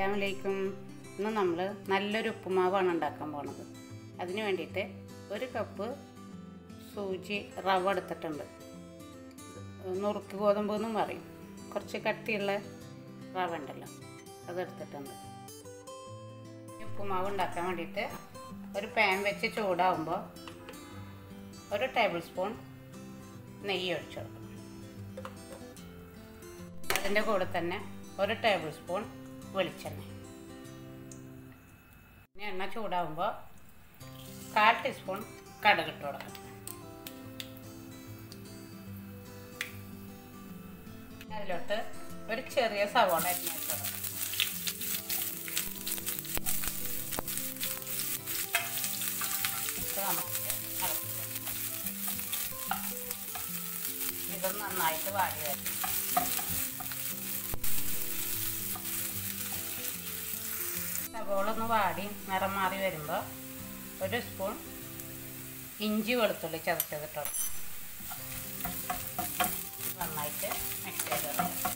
അസ്സലാമലൈക്കും ഇന്ന് നമ്മൾ നല്ലൊരു ഉപ്പുമാവാണ് ഉണ്ടാക്കാൻ പോണത് അതിന് വേണ്ടിയിട്ട് ഒരു കപ്പ് സൂചി റവ എടുത്തിട്ടുണ്ട് നുറുക്ക് ഗോതമ്പ് എന്നും പറയും കുറച്ച് കട്ടിയുള്ള റവ ഉണ്ടല്ലോ അതെടുത്തിട്ടുണ്ട് ഈ ഉപ്പുമാവ് ഉണ്ടാക്കാൻ വേണ്ടിയിട്ട് ഒരു പാൻ വെച്ച് ചൂടാവുമ്പോൾ ഒരു ടേബിൾ സ്പൂൺ നെയ്യ് ഒഴിച്ചു കൊടുക്കും അതിൻ്റെ കൂടെ തന്നെ ഒരു ടേബിൾ സ്പൂൺ വെളിച്ചെണ്ണ ഇനി എണ്ണ ചൂടാവുമ്പോൾ കാൽ ടീസ്പൂൺ കടുകിട്ട് കൊടുക്കണം അതിലോട്ട് ഒരു ചെറിയ സവോള അരിഞ്ഞ് വെച്ച് കൊടുക്കണം ഇത് നമുക്ക് ഇളക്കി കൊടുക്കാം. ഇത് നന്നായിട്ട് വാടി വരും സവോള ഒന്ന് വാടി നിറം മാറി വരുമ്പോൾ ഒരു സ്പൂൺ ഇഞ്ചി വെളുത്തുള്ളി ചതച്ചതിട്ടോ നന്നായിട്ട് മിക്സ് ചെയ്ത് കൊടുക്കാം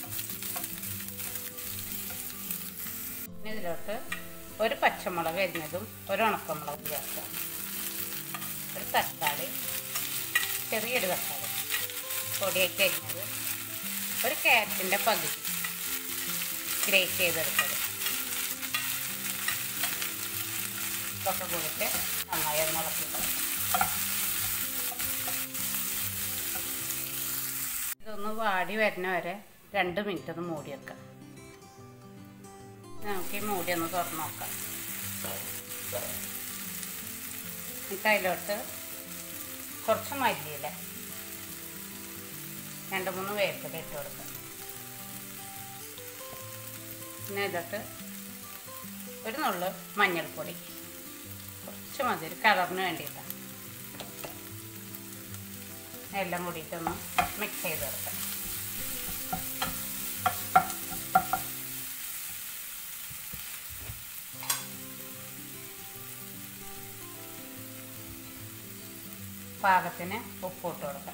ഇനി ഇതിലോട്ട് ഒരു പച്ചമുളക് അരിഞ്ഞതും ഒരു ഉണക്കമുളകും ചേർക്കാം ഒരു തക്കാളി ചെറിയൊരു തക്കാളി പൊടിയൊക്കെ അരിഞ്ഞത് ഒരു ക്യാരറ്റിൻ്റെ പകുതി ഗ്രേറ്റ് ചെയ്തെടുത്തത് ഇതൊക്കെ കൂടിയിട്ട് നന്നായി ഒന്ന് ഇളക്കി കൊടുക്കാം. ഇതൊന്ന് വാടി വരുന്ന വരെ രണ്ട് മിനിറ്റ് ഒന്ന് മൂടി വെക്കാം നമുക്ക് ഈ മൂടി ഒന്ന് തുറന്ന് നോക്കാം എന്നിട്ട് അതിലോട്ട് കുറച്ച് മല്ലിയില രണ്ട് മൂന്ന് വേപ്പില ഇട്ട് കൊടുക്കാം പിന്നെ ഇതിലോട്ട് ഒരു നുള്ളു മഞ്ഞൾപ്പൊടി കുറച്ച് മതി ഒരു കളറിന് വേണ്ടിയിട്ടാണ് എല്ലാം കൂടിയിട്ടൊന്ന് മിക്സ് ചെയ്ത് കൊടുക്കാം പാകത്തിന് ഉപ്പ് ഇട്ട് കൊടുക്കാം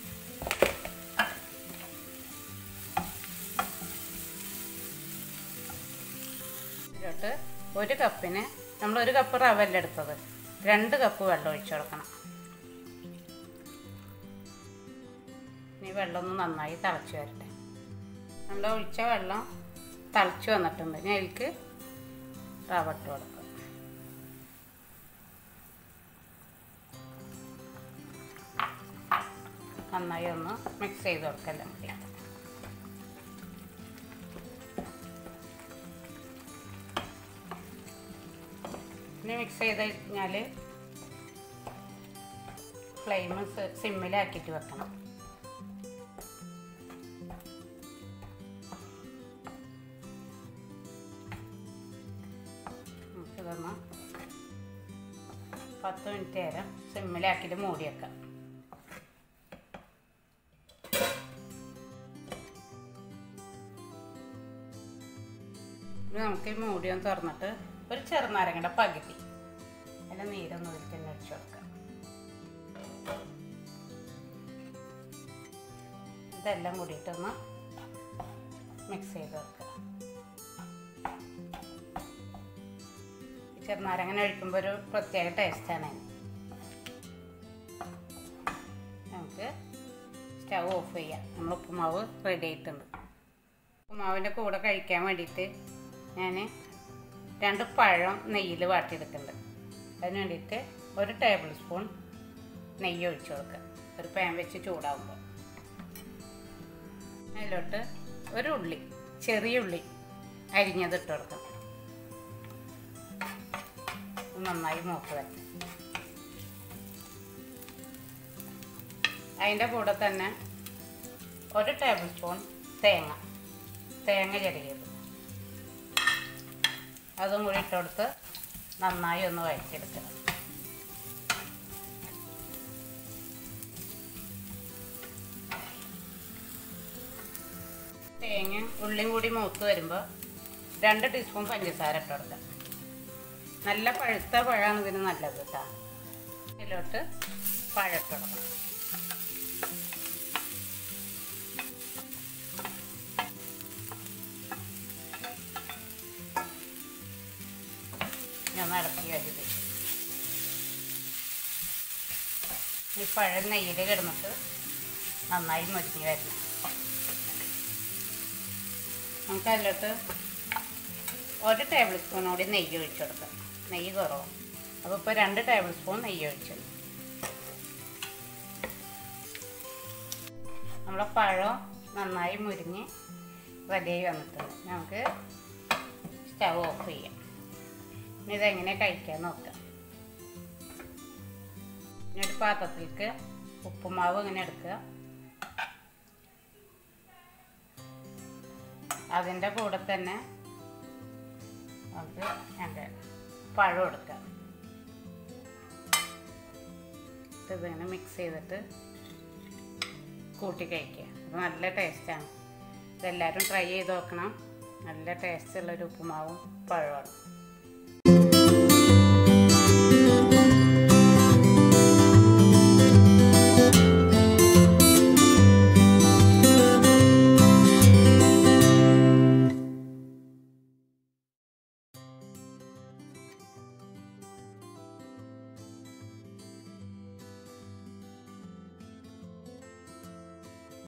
ഇതിലോട്ട് ഒരു കപ്പിന് നമ്മൾ ഒരു കപ്പ് റവല്ല എടുത്തത് രണ്ട് കപ്പ് വെള്ളം ഒഴിച്ചു കൊടുക്കണം ഇനി വെള്ളം ഒന്ന് നന്നായി തിളച്ച് വരട്ടെ നമ്മൾ ഒഴിച്ച വെള്ളം തിളച്ച് വന്നിട്ടുണ്ട് ഞാൻ അതിലേക്ക് റവ ഇട്ട് കൊടുക്കാം നന്നായി ഒന്ന് മിക്സ് ചെയ്ത് കൊടുക്കല്ലേ മതി ഇനി മിക്സ് ചെയ്ത് കഴിഞ്ഞാൽ ഫ്ലെയിം സിമ്മിലാക്കിയിട്ട് വെക്കണം നമുക്കിതൊന്ന് പത്ത് മിനിറ്റ് നേരം സിമ്മിലാക്കിയിട്ട് മൂടി വെക്കാം ഇനി നമുക്ക് ഈ മൂടി ഒന്ന് തുറന്നിട്ട് ഒരു ചെറുനാരങ്ങയുടെ പകുതി അതിൻ്റെ നീരൊന്ന് ഒരിക്കലും ഒഴിച്ചു കൊടുക്കാം ഇതെല്ലാം കൂടിയിട്ടൊന്ന് മിക്സ് ചെയ്ത് വെക്കുക ഈ ചെറുനാരങ്ങനെ ഒഴിക്കുമ്പോൾ ഒരു പ്രത്യേക ടേസ്റ്റാണ് അതിന് നമുക്ക് സ്റ്റവ് ഓഫ് ചെയ്യാം നമ്മൾ ഉപ്പുമാവ് റെഡി ആയിട്ടുണ്ട് ഉപ്പുമാവിൻ്റെ കൂടെ കഴിക്കാൻ വേണ്ടിയിട്ട് ഞാൻ രണ്ട് പഴം നെയ്യിൽ വാട്ടിയെടുക്കുന്നുണ്ട് അതിന് വേണ്ടിയിട്ട് ഒരു ടേബിൾ സ്പൂൺ നെയ്യ് ഒഴിച്ചു കൊടുക്കുക ഒരു പാൻ വെച്ച് ചൂടാകുമ്പോൾ അതിലോട്ട് ഒരു ഉള്ളി ചെറിയ ഉള്ളി അരിഞ്ഞത് ഇട്ട് കൊടുക്കണം നന്നായി മൂത്ത് വരണം അതിൻ്റെ കൂടെ തന്നെ ഒരു ടേബിൾ സ്പൂൺ തേങ്ങ തേങ്ങ ചെറിയത് അതും കൂടി ഇട്ടുകൊടുത്ത് നന്നായി ഒന്ന് വഴറ്റിയെടുക്കുക തേങ്ങ ഉള്ളിയും കൂടി മൂത്ത് വരുമ്പോൾ രണ്ട് ടീസ്പൂൺ പഞ്ചസാര ഇട്ട് കൊടുക്കുക നല്ല പഴുത്ത പഴമാണ് ഇതിന് നല്ലത് കേട്ടോ ഇതിലോട്ട് പഴം ഇട്ട് കൊടുക്കണം ഒന്ന് ഇളക്കി യോജിപ്പിച്ചു ഈ പഴം നെയ്യിൽ കിടന്നിട്ട് നന്നായി മുരിഞ്ഞ് വരണം നമുക്ക് അതിലോട്ട് ഒരു ടേബിൾ സ്പൂൺ കൂടി നെയ്യ് ഒഴിച്ചു കൊടുക്കാം നെയ്യ് കുറവാണ് അപ്പോൾ ഇപ്പോൾ രണ്ട് ടേബിൾ സ്പൂൺ നെയ്യ് ഒഴിച്ചു നമ്മളെ പഴം നന്നായി മുരിഞ്ഞ് റെഡിയായി വന്നിട്ടുണ്ട് നമുക്ക് സ്റ്റവ് ഓഫ് ചെയ്യാം ഇനി ഇതെങ്ങനെ കഴിക്കാൻ നോക്കാം ഇനി ഒരു പാത്രത്തിലേക്ക് ഉപ്പുമാവ് ഇങ്ങനെ എടുക്കുക അതിൻ്റെ കൂടെ തന്നെ നമുക്ക് ഞങ്ങൾ പഴം എടുക്കാം ഇതിങ്ങനെ മിക്സ് ചെയ്തിട്ട് കൂട്ടി കഴിക്കുക അപ്പോൾ നല്ല ടേസ്റ്റാണ് ഇതെല്ലാവരും ട്രൈ ചെയ്ത് നോക്കണം നല്ല ടേസ്റ്റുള്ളൊരു ഉപ്പുമാവും പഴമാണ്